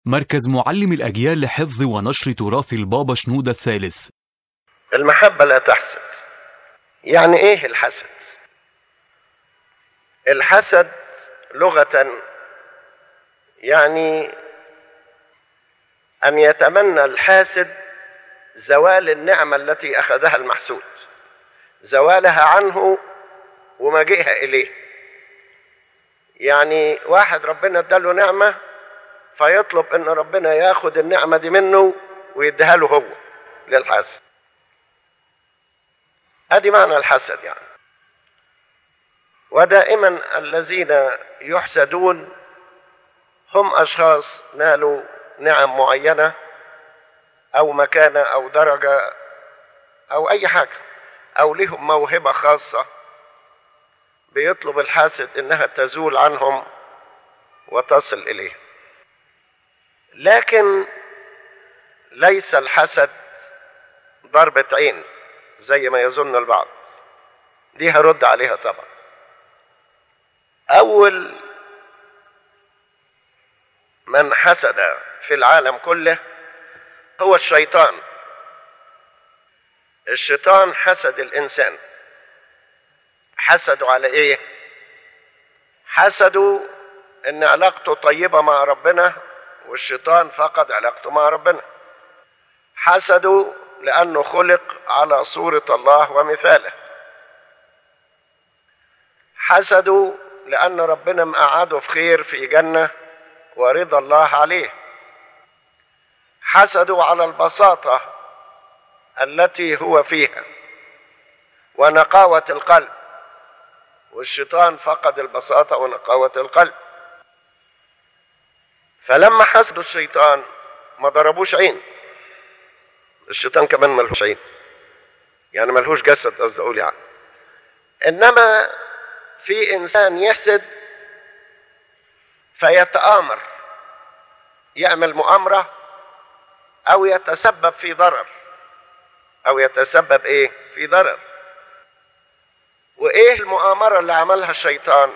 مركز معلم الأجيال لحفظ ونشر تراث البابا شنودة الثالث المحبة لا تحسد يعني ايه الحسد الحسد لغة يعني أن يتمنى الحاسد زوال النعمة التي أخذها المحسود زوالها عنه ومجيئها إليه يعني واحد ربنا اداله نعمة فيطلب ان ربنا ياخد النعمة دي منه ويديها له هو للحسد ادي معنى الحسد يعني ودائما الذين يحسدون هم اشخاص نالوا نعم معينة او مكانة او درجة او اي حاجة او لهم موهبة خاصة بيطلب الحاسد انها تزول عنهم وتصل اليه لكن ليس الحسد ضربة عين زي ما يظن البعض دي هرد عليها طبعا اول من حسد في العالم كله هو الشيطان الشيطان حسد الانسان حسدوا على ايه حسدوا ان علاقته طيبه مع ربنا والشيطان فقد علاقته مع ربنا حسدوا لانه خلق على صوره الله ومثاله حسدوا لان ربنا مقعده في خير في جنه ورضا الله عليه حسدوا على البساطه التي هو فيها ونقاوه القلب والشيطان فقد البساطة ونقاوة القلب فلما حسدوا الشيطان ما ضربوش عين الشيطان كمان ملهوش عين يعني ملهوش جسد قصدي اقول يعني انما في انسان يحسد فيتآمر يعمل مؤامرة او يتسبب في ضرر او يتسبب ايه في ضرر وايه المؤامره اللي عملها الشيطان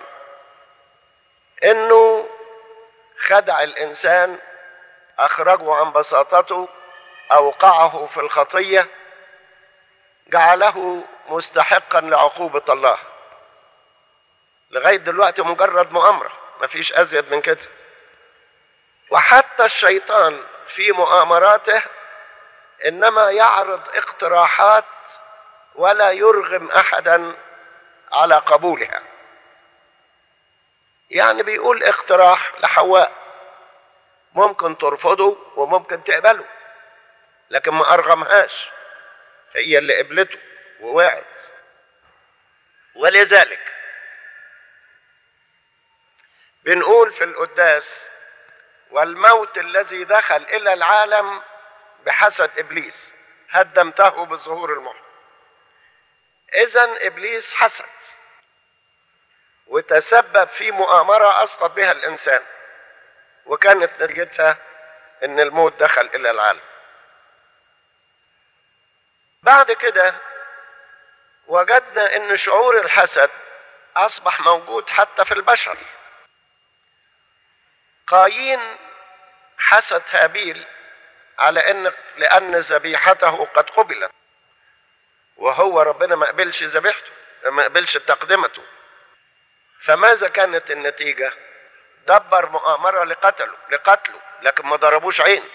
انه خدع الانسان اخرجه عن بساطته اوقعه في الخطيه جعله مستحقا لعقوبه الله لغايه دلوقتي مجرد مؤامره مفيش ازيد من كده وحتى الشيطان في مؤامراته انما يعرض اقتراحات ولا يرغم احدا على قبولها يعني بيقول اقتراح لحواء ممكن ترفضه وممكن تقبله لكن ما ارغمهاش هي اللي قبلته ووعد ولذلك بنقول في القداس والموت الذي دخل الى العالم بحسد ابليس هدمته بظهور المحن اذا ابليس حسد وتسبب في مؤامره اسقط بها الانسان وكانت نتيجتها ان الموت دخل الى العالم بعد كده وجدنا ان شعور الحسد اصبح موجود حتى في البشر قايين حسد هابيل على ان لان ذبيحته قد قبلت وهو ربنا ما قبلش ذبيحته ما قبلش تقدمته فماذا كانت النتيجة دبر مؤامرة لقتله لقتله لكن ما ضربوش عين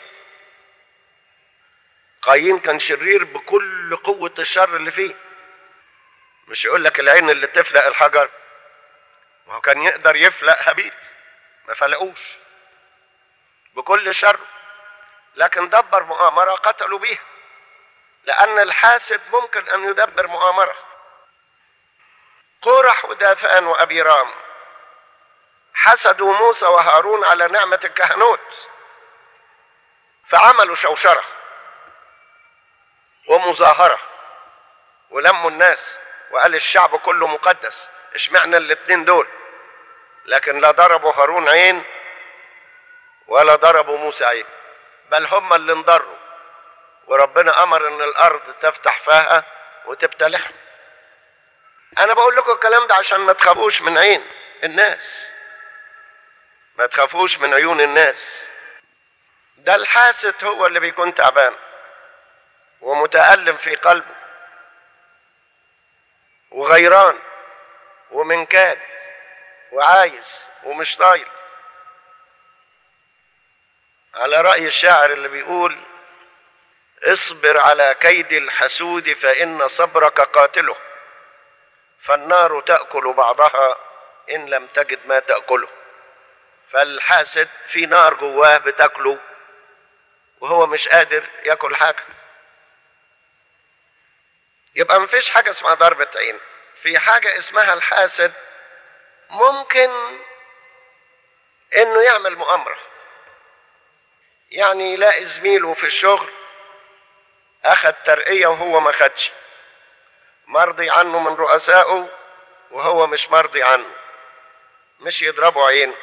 قايين كان شرير بكل قوة الشر اللي فيه مش يقول لك العين اللي تفلق الحجر ما هو كان يقدر يفلق هابيل ما فلقوش بكل شر لكن دبر مؤامرة قتلوا بيها لأن الحاسد ممكن أن يدبر مؤامرة قورح وداثان وأبيرام حسدوا موسى وهارون على نعمة الكهنوت فعملوا شوشرة ومظاهرة ولموا الناس وقال الشعب كله مقدس اشمعنى الاتنين دول لكن لا ضربوا هارون عين ولا ضربوا موسى عين بل هم اللي انضروا وربنا امر ان الارض تفتح فاها وتبتلعهم انا بقول لكم الكلام ده عشان ما تخافوش من عين الناس ما تخافوش من عيون الناس ده الحاسد هو اللي بيكون تعبان ومتألم في قلبه وغيران ومنكاد وعايز ومش طايل على رأي الشاعر اللي بيقول اصبر على كيد الحسود فإن صبرك قاتله فالنار تأكل بعضها إن لم تجد ما تأكله فالحاسد في نار جواه بتاكله وهو مش قادر ياكل حاجة يبقى مفيش حاجة اسمها ضربة عين في حاجة اسمها الحاسد ممكن انه يعمل مؤامرة يعني يلاقي زميله في الشغل اخذ ترقية وهو ما خدش مرضي عنه من رؤسائه وهو مش مرضي عنه مش يضربه عين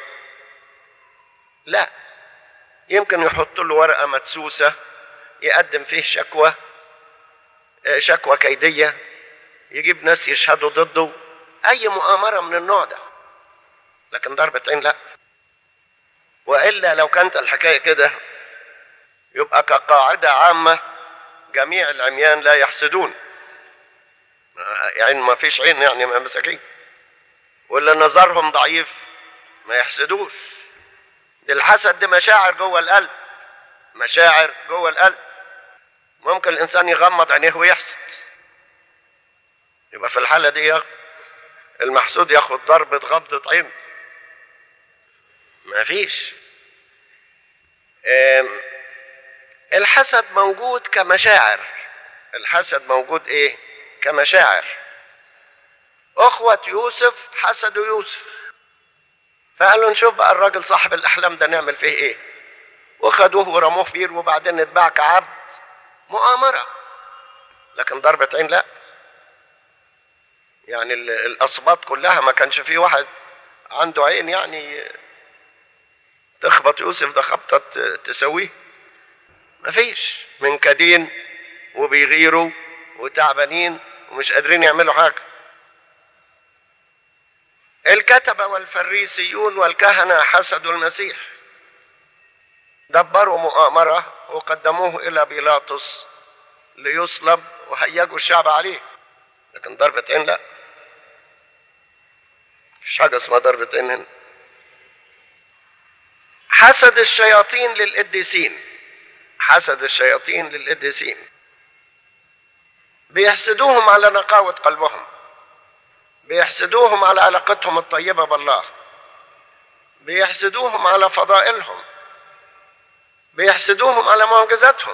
لا يمكن يحط له ورقة مدسوسة يقدم فيه شكوى شكوى كيدية يجيب ناس يشهدوا ضده أي مؤامرة من النوع ده لكن ضربة عين لا وإلا لو كانت الحكاية كده يبقى كقاعدة عامة جميع العميان لا يحسدون يعني ما فيش عين يعني مساكين ولا نظرهم ضعيف ما يحسدوش دي الحسد دي مشاعر جوه القلب مشاعر جوه القلب ممكن الانسان يغمض عينيه ويحسد يبقى في الحاله دي المحسود ياخد ضربه غضه عين ما فيش الحسد موجود كمشاعر الحسد موجود ايه كمشاعر اخوة يوسف حسدوا يوسف فقالوا نشوف بقى الراجل صاحب الاحلام ده نعمل فيه ايه وخدوه ورموه في بير وبعدين اتباع كعبد مؤامرة لكن ضربة عين لا يعني الاسباط كلها ما كانش فيه واحد عنده عين يعني تخبط يوسف ده خبطة تسويه مفيش منكدين وبيغيروا وتعبانين ومش قادرين يعملوا حاجة الكتبة والفريسيون والكهنة حسدوا المسيح دبروا مؤامرة وقدموه إلى بيلاطس ليصلب وهيجوا الشعب عليه لكن ضربة عين لا مفيش حاجة اسمها ضربة عين هنا حسد الشياطين للقديسين حسد الشياطين للقديسين بيحسدوهم على نقاوة قلبهم بيحسدوهم على علاقتهم الطيبة بالله بيحسدوهم على فضائلهم بيحسدوهم على معجزاتهم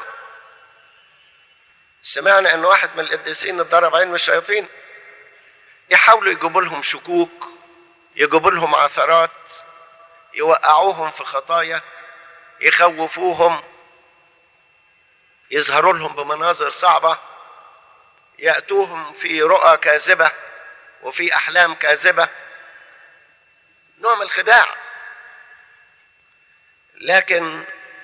سمعنا ان واحد من القديسين اتضرب عين من الشياطين يحاولوا يجيبوا لهم شكوك يجيبوا لهم عثرات يوقعوهم في خطايا يخوفوهم يظهروا لهم بمناظر صعبه ياتوهم في رؤى كاذبه وفي احلام كاذبه نوع من الخداع لكن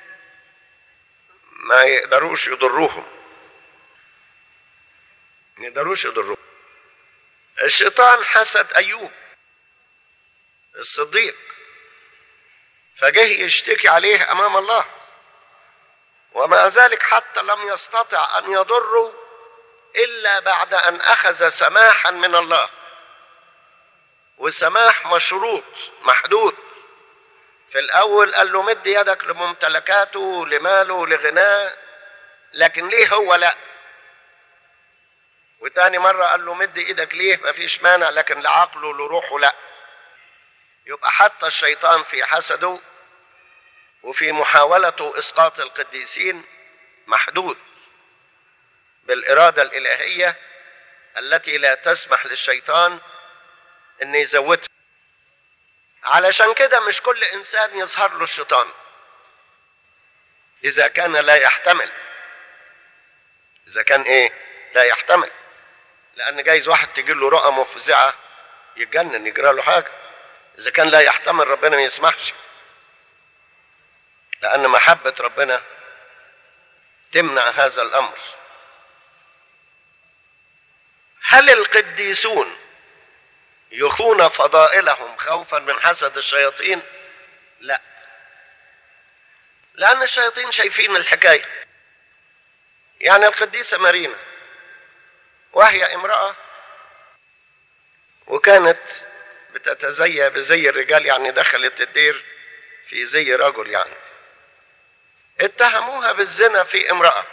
ما يقدروش يضروهم ما يقدروش يضروهم الشيطان حسد ايوب الصديق فجه يشتكي عليه امام الله ومع ذلك حتى لم يستطع ان يضره الا بعد ان اخذ سماحا من الله وسماح مشروط محدود في الاول قال له مد يدك لممتلكاته لماله لغناه لكن ليه هو لا وتاني مرة قال له مد ايدك ليه مفيش مانع لكن لعقله لروحه لا يبقى حتى الشيطان في حسده وفي محاولته اسقاط القديسين محدود بالاراده الالهيه التي لا تسمح للشيطان ان يزودها علشان كده مش كل انسان يظهر له الشيطان اذا كان لا يحتمل اذا كان ايه لا يحتمل لان جايز واحد تجي له رؤى مفزعه يتجنن يجرى له حاجه اذا كان لا يحتمل ربنا ما يسمحش لان محبه ربنا تمنع هذا الامر هل القديسون يخفون فضائلهم خوفا من حسد الشياطين لا لأن الشياطين شايفين الحكاية يعني القديسة مارينا وهي امرأة وكانت بتتزي بزي الرجال يعني دخلت الدير في زي رجل يعني اتهموها بالزنا في امرأة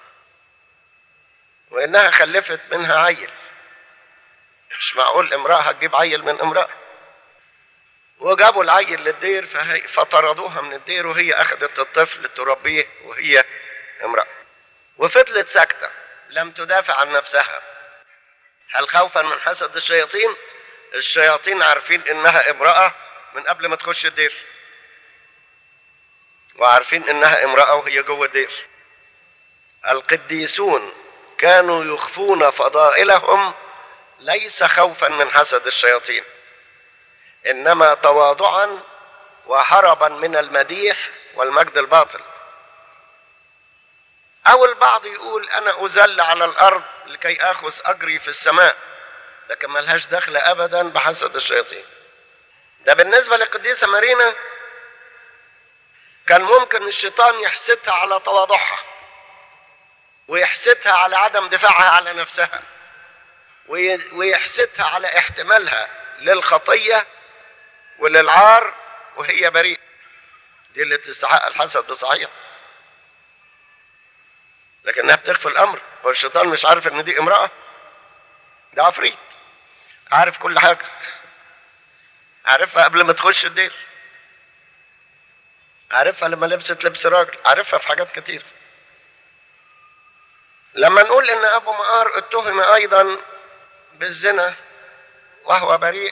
وإنها خلفت منها عيل مش معقول امرأة هتجيب عيل من امرأة وجابوا العيل للدير فهي فطردوها من الدير وهي أخذت الطفل تربيه وهي امرأة وفضلت ساكتة لم تدافع عن نفسها هل خوفا من حسد الشياطين الشياطين عارفين انها امرأة من قبل ما تخش الدير وعارفين انها امرأة وهي جوه الدير القديسون كانوا يخفون فضائلهم ليس خوفا من حسد الشياطين انما تواضعا وهربا من المديح والمجد الباطل او البعض يقول انا ازل على الارض لكي اخذ اجري في السماء لكن ملهاش دخل ابدا بحسد الشياطين ده بالنسبه للقديسه مارينا كان ممكن الشيطان يحسدها على تواضعها ويحسدها على عدم دفاعها على نفسها ويحسدها على احتمالها للخطيه وللعار وهي بريئه دي اللي تستحق الحسد بصحيح لكنها بتخفي الامر هو الشيطان مش عارف ان دي امراه ده عفريت عارف كل حاجه عارفها قبل ما تخش الدير عارفها لما لبست لبس راجل عارفها في حاجات كتير لما نقول ان ابو مقار اتهم ايضا بالزنا وهو بريء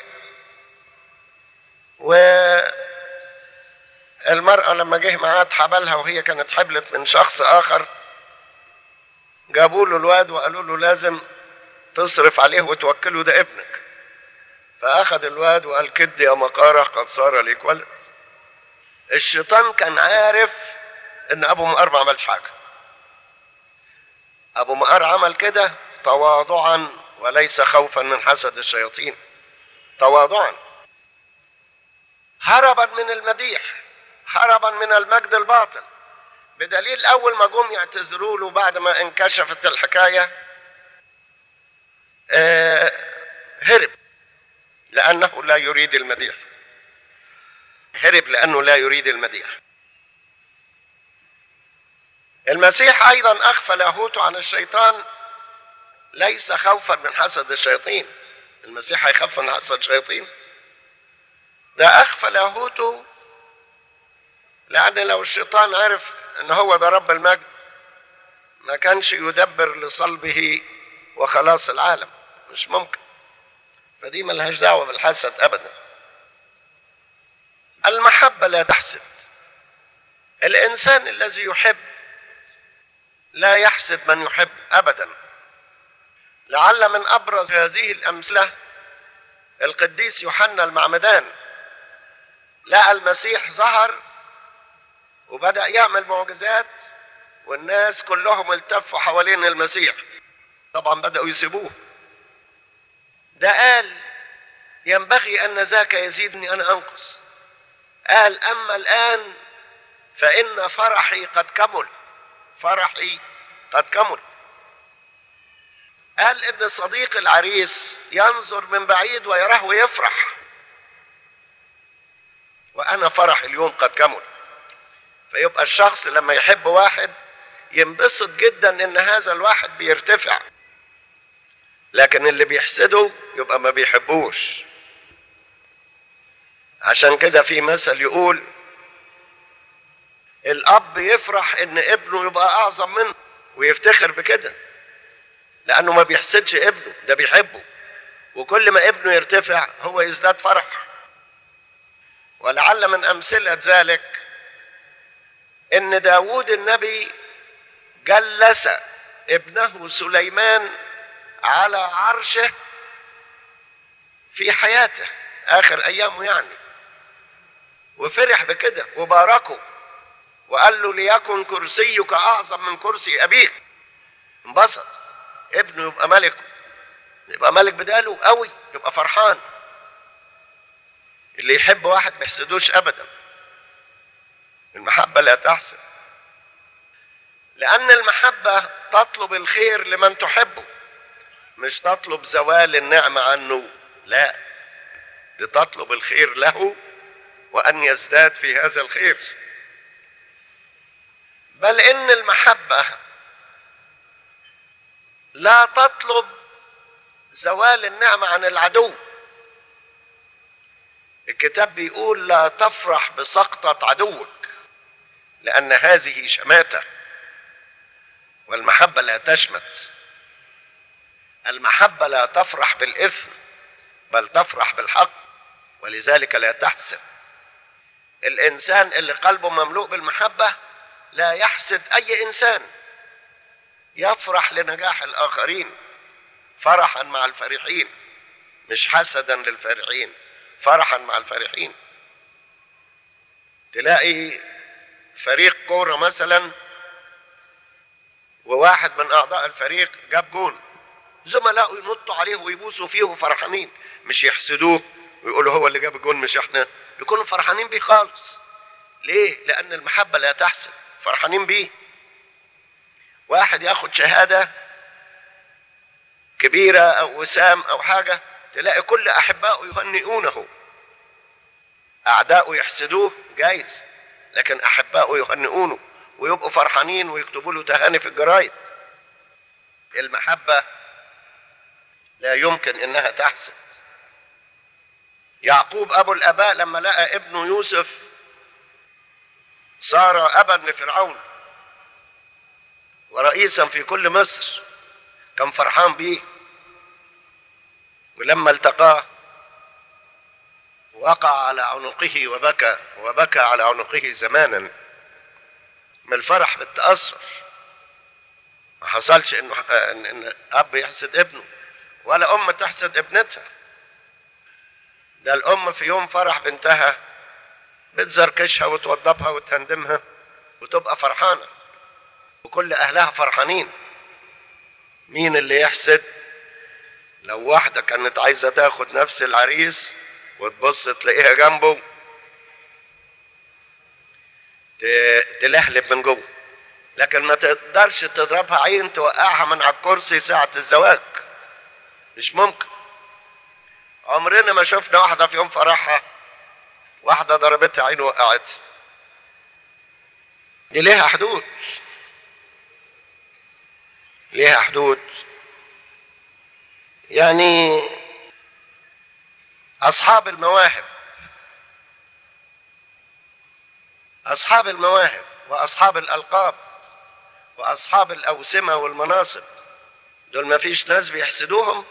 والمرأة لما جه معاه حبلها وهي كانت حبلت من شخص آخر جابوا له الواد وقالوا له لازم تصرف عليه وتوكله ده ابنك فأخذ الواد وقال كد يا مقارة قد صار ليك ولد الشيطان كان عارف ان ابو مقار ما عملش حاجه ابو مقار عمل كده تواضعا وليس خوفا من حسد الشياطين تواضعا هربا من المديح هربا من المجد الباطل بدليل اول ما جم يعتذروا له بعد ما انكشفت الحكايه آه هرب لانه لا يريد المديح هرب لانه لا يريد المديح المسيح ايضا اخفى لاهوته عن الشيطان ليس خوفا من حسد الشياطين المسيح هيخاف من حسد الشياطين ده اخفى لاهوته لان لو الشيطان عرف ان هو ده رب المجد ما كانش يدبر لصلبه وخلاص العالم مش ممكن فدي ملهاش دعوه بالحسد ابدا المحبه لا تحسد الانسان الذي يحب لا يحسد من يحب ابدا لعل من ابرز هذه الامثله القديس يوحنا المعمدان لقى المسيح ظهر وبدا يعمل معجزات والناس كلهم التفوا حوالين المسيح طبعا بداوا يسيبوه ده قال ينبغي ان ذاك يزيدني انا انقص قال اما الان فان فرحي قد كمل فرحي قد كمل قال ان صديق العريس ينظر من بعيد ويراه ويفرح وانا فرح اليوم قد كمل فيبقى الشخص لما يحب واحد ينبسط جدا ان هذا الواحد بيرتفع لكن اللي بيحسده يبقى ما بيحبوش عشان كده في مثل يقول الاب يفرح ان ابنه يبقى اعظم منه ويفتخر بكده لانه ما بيحسدش ابنه ده بيحبه وكل ما ابنه يرتفع هو يزداد فرح ولعل من امثله ذلك ان داود النبي جلس ابنه سليمان على عرشه في حياته اخر ايامه يعني وفرح بكده وباركه وقال له ليكن كرسيك اعظم من كرسي ابيك انبسط ابنه يبقى ملك يبقى ملك بداله قوي يبقى فرحان اللي يحب واحد ما يحسدوش ابدا المحبه لا تحسد لأن المحبة تطلب الخير لمن تحبه مش تطلب زوال النعمة عنه لا دي تطلب الخير له وأن يزداد في هذا الخير بل إن المحبة لا تطلب زوال النعمة عن العدو الكتاب بيقول لا تفرح بسقطة عدوك لأن هذه شماتة والمحبة لا تشمت المحبة لا تفرح بالإثم بل تفرح بالحق ولذلك لا تحسد الإنسان اللي قلبه مملوء بالمحبة لا يحسد أي إنسان يفرح لنجاح الآخرين فرحا مع الفرحين مش حسدا للفرحين فرحا مع الفرحين تلاقي فريق كورة مثلا وواحد من أعضاء الفريق جاب جون زملائه ينطوا عليه ويبوسوا فيه فرحانين مش يحسدوه ويقولوا هو اللي جاب الجون مش احنا يكونوا فرحانين بيه خالص ليه؟ لأن المحبة لا تحسد فرحانين بيه واحد ياخد شهادة كبيرة أو وسام أو حاجة تلاقي كل أحبائه يهنئونه أعداؤه يحسدوه جايز لكن أحبائه يهنئونه ويبقوا فرحانين ويكتبوا له تهاني في الجرايد المحبة لا يمكن إنها تحسد يعقوب أبو الآباء لما لقى ابنه يوسف صار أبا لفرعون ورئيسا في كل مصر كان فرحان بيه ولما التقاه وقع على عنقه وبكى وبكى على عنقه زمانا من الفرح بالتأثر ما حصلش انه ان إن اب يحسد ابنه ولا ام تحسد ابنتها ده الام في يوم فرح بنتها بتزركشها وتوضبها وتهندمها وتبقى فرحانه وكل اهلها فرحانين مين اللي يحسد لو واحده كانت عايزه تاخد نفس العريس وتبص تلاقيها جنبه تلهلب من جوه لكن ما تقدرش تضربها عين توقعها من على الكرسي ساعة الزواج مش ممكن عمرنا ما شفنا واحدة في يوم فرحها واحدة ضربتها عين وقعتها دي ليها حدود ليها حدود يعني أصحاب المواهب أصحاب المواهب وأصحاب الألقاب وأصحاب الأوسمة والمناصب دول ما فيش ناس بيحسدوهم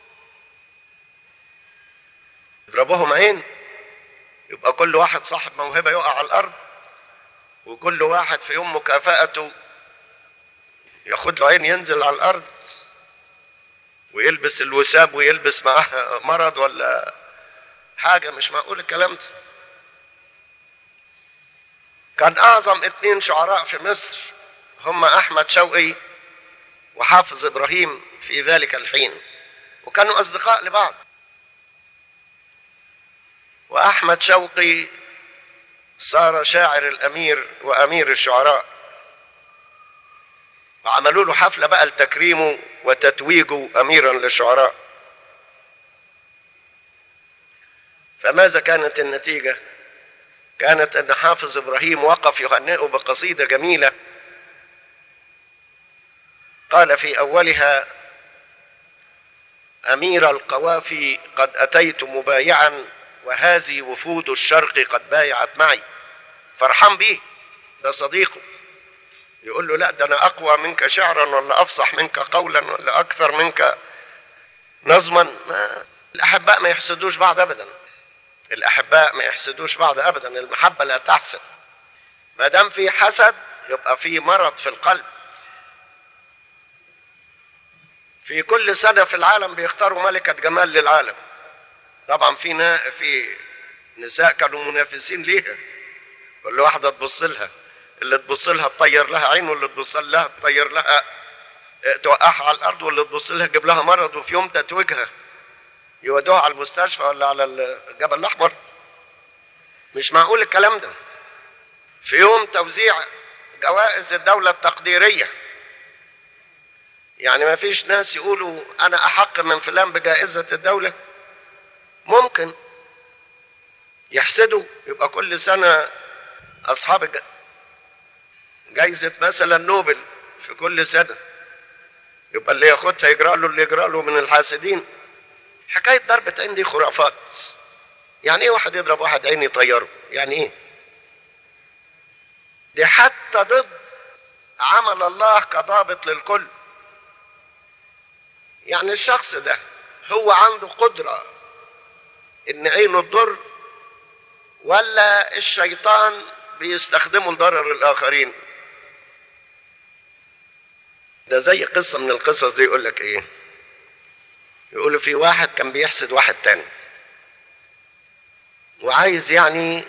يضربوهم عين يبقى كل واحد صاحب موهبة يقع على الأرض وكل واحد في يوم مكافأته ياخد له عين ينزل على الأرض ويلبس الوساب ويلبس معاه مرض ولا حاجة مش معقول الكلام ده كان أعظم اتنين شعراء في مصر هم أحمد شوقي وحافظ إبراهيم في ذلك الحين وكانوا أصدقاء لبعض وأحمد شوقي صار شاعر الأمير وأمير الشعراء وعملوا له حفلة بقى لتكريمه وتتويجه أميرا للشعراء فماذا كانت النتيجة؟ كانت أن حافظ إبراهيم وقف يهنئه بقصيدة جميلة قال في أولها أمير القوافي قد أتيت مبايعا وهذه وفود الشرق قد بايعت معي فرحان بيه ده صديقه يقول له لا ده أنا أقوى منك شعرا ولا أفصح منك قولا ولا أكثر منك نظما ما الأحباء ما يحسدوش بعض أبدا الأحباء ما يحسدوش بعض أبدا المحبة لا تحسد ما دام في حسد يبقى في مرض في القلب في كل سنة في العالم بيختاروا ملكة جمال للعالم طبعا في نا في نساء كانوا منافسين ليها كل واحدة تبص لها اللي تبص لها تطير لها عين واللي تبص لها تطير لها توقعها على الأرض واللي تبص لها تجيب لها مرض وفي يوم تتوجها يودوها على المستشفى ولا على الجبل الأحمر مش معقول الكلام ده في يوم توزيع جوائز الدولة التقديرية يعني ما فيش ناس يقولوا أنا أحق من فلان بجائزة الدولة ممكن يحسدوا يبقى كل سنة أصحاب جائزة مثلا نوبل في كل سنة يبقى اللي ياخدها يجرى له اللي يجرى له من الحاسدين حكاية ضربة عين دي خرافات يعني ايه واحد يضرب واحد عين يطيره يعني ايه دي حتى ضد عمل الله كضابط للكل يعني الشخص ده هو عنده قدرة ان عينه تضر ولا الشيطان بيستخدمه لضرر الاخرين ده زي قصة من القصص دي يقول لك ايه يقولوا في واحد كان بيحسد واحد تاني وعايز يعني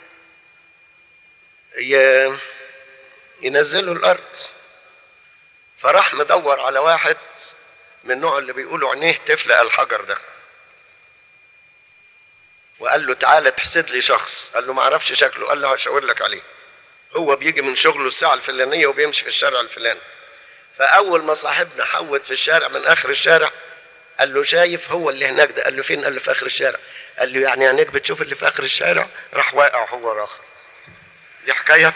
ينزله الارض فراح مدور على واحد من النوع اللي بيقولوا عينيه تفلق الحجر ده وقال له تعالى تحسد لي شخص قال له ما اعرفش شكله قال له هشاور لك عليه هو بيجي من شغله الساعه الفلانيه وبيمشي في الشارع الفلاني فاول ما صاحبنا حوت في الشارع من اخر الشارع قال له شايف هو اللي هناك ده قال له فين قال له في اخر الشارع قال له يعني عينيك بتشوف اللي في اخر الشارع راح واقع هو راخر دي حكايه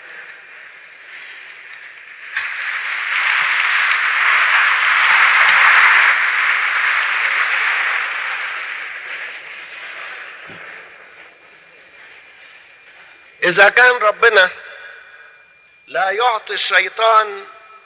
اذا كان ربنا لا يعطي الشيطان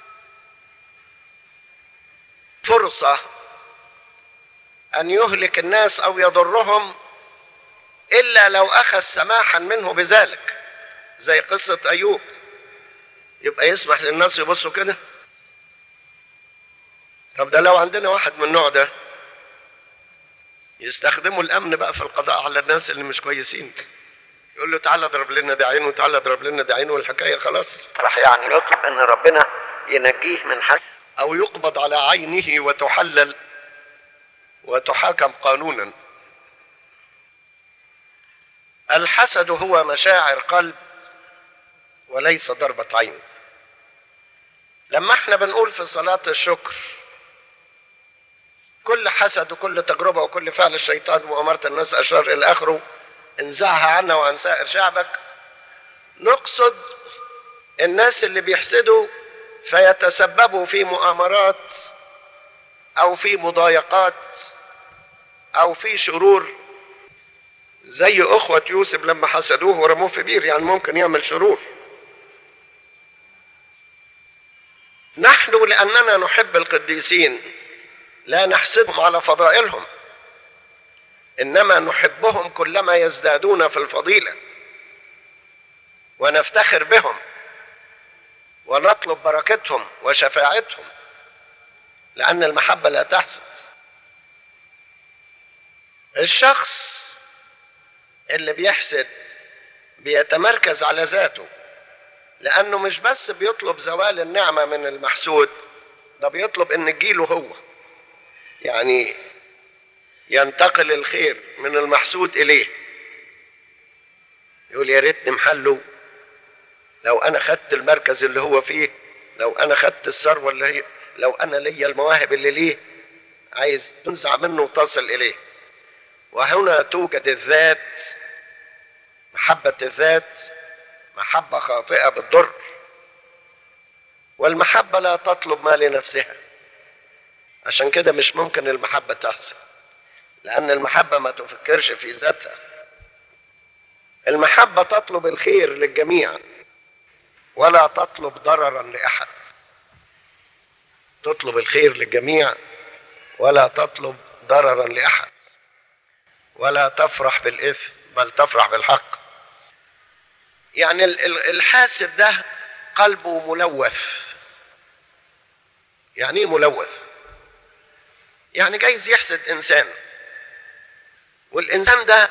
فرصه ان يهلك الناس او يضرهم الا لو اخذ سماحا منه بذلك زي قصه ايوب يبقى يسمح للناس يبصوا كده طب ده لو عندنا واحد من النوع ده يستخدموا الامن بقى في القضاء على الناس اللي مش كويسين يقول له تعالى اضرب لنا ده عين وتعالى اضرب لنا ده عين والحكايه خلاص راح يعني يطلب ان ربنا ينجيه من حد او يقبض على عينه وتحلل وتحاكم قانونا الحسد هو مشاعر قلب وليس ضربة عين لما احنا بنقول في صلاة الشكر كل حسد وكل تجربة وكل فعل الشيطان وأمارة الناس أشرار إلى آخره انزعها عنا وعن سائر شعبك نقصد الناس اللي بيحسدوا فيتسببوا في مؤامرات او في مضايقات او في شرور زي اخوة يوسف لما حسدوه ورموه في بير يعني ممكن يعمل شرور نحن لاننا نحب القديسين لا نحسدهم على فضائلهم انما نحبهم كلما يزدادون في الفضيله ونفتخر بهم ونطلب بركتهم وشفاعتهم لان المحبه لا تحسد الشخص اللي بيحسد بيتمركز على ذاته لانه مش بس بيطلب زوال النعمه من المحسود ده بيطلب ان تجيله هو يعني ينتقل الخير من المحسود اليه يقول يا ريتني محله لو انا خدت المركز اللي هو فيه لو انا خدت الثروه اللي هي لو انا ليا المواهب اللي ليه عايز تنزع منه وتصل اليه وهنا توجد الذات محبه الذات محبه خاطئه بالضر والمحبه لا تطلب ما لنفسها عشان كده مش ممكن المحبه تحصل لأن المحبة ما تفكرش في ذاتها المحبة تطلب الخير للجميع ولا تطلب ضررا لأحد تطلب الخير للجميع ولا تطلب ضررا لأحد ولا تفرح بالإثم بل تفرح بالحق يعني الحاسد ده قلبه ملوث يعني ايه ملوث يعني جايز يحسد انسان والإنسان ده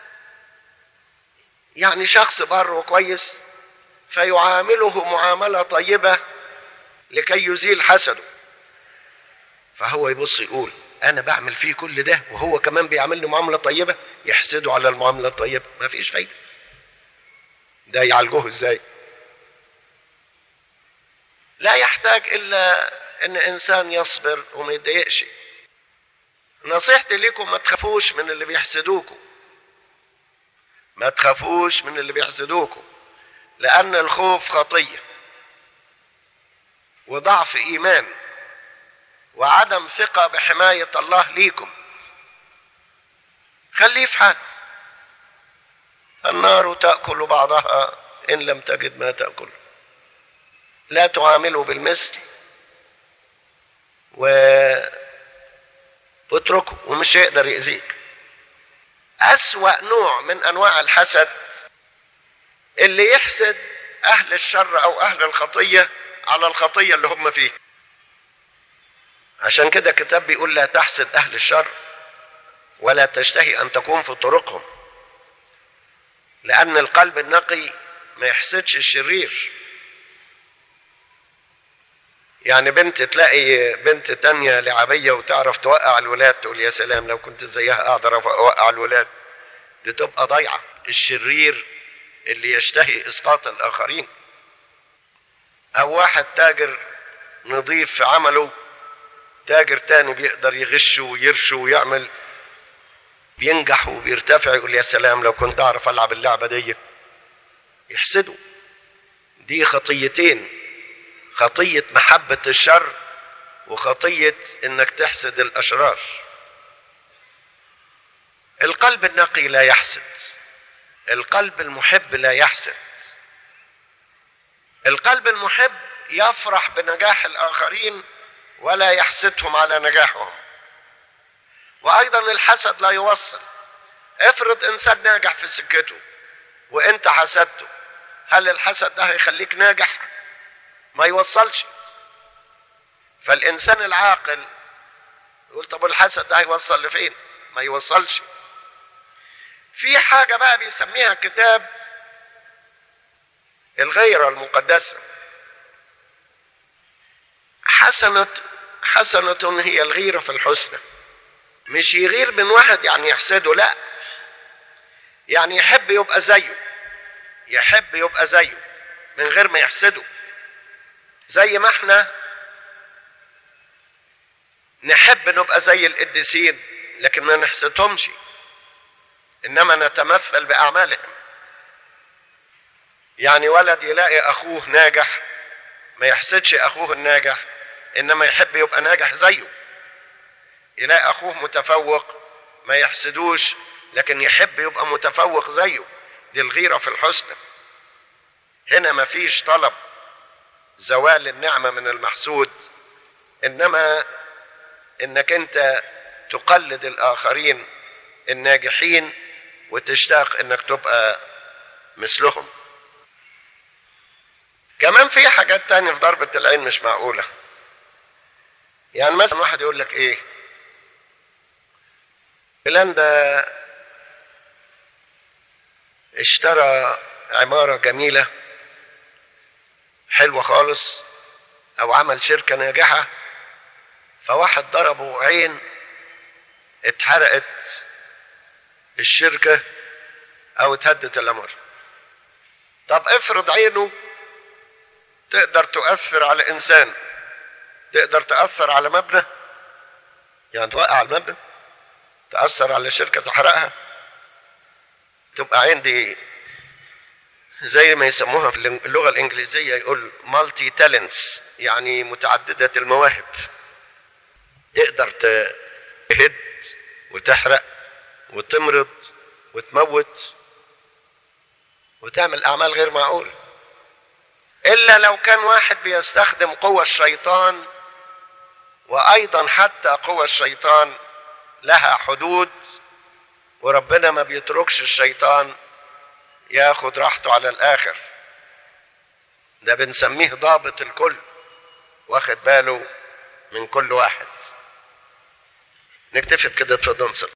يعني شخص بر وكويس فيعامله معاملة طيبة لكي يزيل حسده فهو يبص يقول أنا بعمل فيه كل ده وهو كمان بيعاملني معاملة طيبة يحسده على المعاملة الطيبة ما فيش فايدة ده يعالجوه ازاي لا يحتاج الا ان انسان يصبر وما يتضايقش نصيحتي لكم ما تخافوش من اللي بيحسدوكم ما تخافوش من اللي بيحسدوكم لان الخوف خطيه وضعف ايمان وعدم ثقه بحمايه الله ليكم خليه في حاله النار تاكل بعضها ان لم تجد ما تاكل لا تعامله بالمثل و واتركه ومش هيقدر يأذيك أسوأ نوع من أنواع الحسد اللي يحسد أهل الشر أو أهل الخطية على الخطية اللي هم فيها عشان كده الكتاب بيقول لا تحسد أهل الشر ولا تشتهي أن تكون في طرقهم لأن القلب النقي ما يحسدش الشرير يعني بنت تلاقي بنت تانية لعبية وتعرف توقع الولاد تقول يا سلام لو كنت زيها اقدر اوقع الولاد دي تبقى ضايعة الشرير اللي يشتهي اسقاط الاخرين او واحد تاجر نظيف في عمله تاجر تاني بيقدر يغشه ويرشه ويعمل بينجح وبيرتفع يقول يا سلام لو كنت اعرف العب اللعبة دي يحسدوا دي خطيتين خطية محبة الشر وخطية انك تحسد الاشرار القلب النقي لا يحسد القلب المحب لا يحسد القلب المحب يفرح بنجاح الاخرين ولا يحسدهم على نجاحهم وايضا الحسد لا يوصل افرض انسان ناجح في سكته وانت حسدته هل الحسد ده هيخليك ناجح ما يوصلش فالانسان العاقل يقول طب الحسد ده هيوصل لفين ما يوصلش في حاجه بقى بيسميها الكتاب الغيره المقدسه حسنه حسنه هي الغيره في الحسنى مش يغير من واحد يعني يحسده لا يعني يحب يبقى زيه يحب يبقى زيه من غير ما يحسده زي ما احنا نحب نبقى زي القديسين لكن ما نحسدهمش انما نتمثل باعمالهم يعني ولد يلاقي اخوه ناجح ما يحسدش اخوه الناجح انما يحب يبقى ناجح زيه يلاقي اخوه متفوق ما يحسدوش لكن يحب يبقى متفوق زيه دي الغيره في الحسنى هنا ما فيش طلب زوال النعمه من المحسود انما انك انت تقلد الاخرين الناجحين وتشتاق انك تبقى مثلهم كمان في حاجات تانية في ضربة العين مش معقولة يعني مثلا واحد يقول لك ايه فلان ده اشترى عمارة جميلة حلوة خالص او عمل شركة ناجحة فواحد ضربه عين اتحرقت الشركة او اتهدت العمارة طب افرض عينه تقدر تؤثر على انسان تقدر تأثر على مبنى يعني توقع المبنى تأثر على شركة تحرقها تبقى عندي زي ما يسموها في اللغة الإنجليزية يقول مالتي تالنتس يعني متعددة المواهب تقدر تهد وتحرق وتمرض وتموت وتعمل أعمال غير معقولة إلا لو كان واحد بيستخدم قوى الشيطان وأيضا حتى قوى الشيطان لها حدود وربنا ما بيتركش الشيطان ياخد راحته على الآخر ده بنسميه ضابط الكل واخد باله من كل واحد نكتفي بكده اتفضل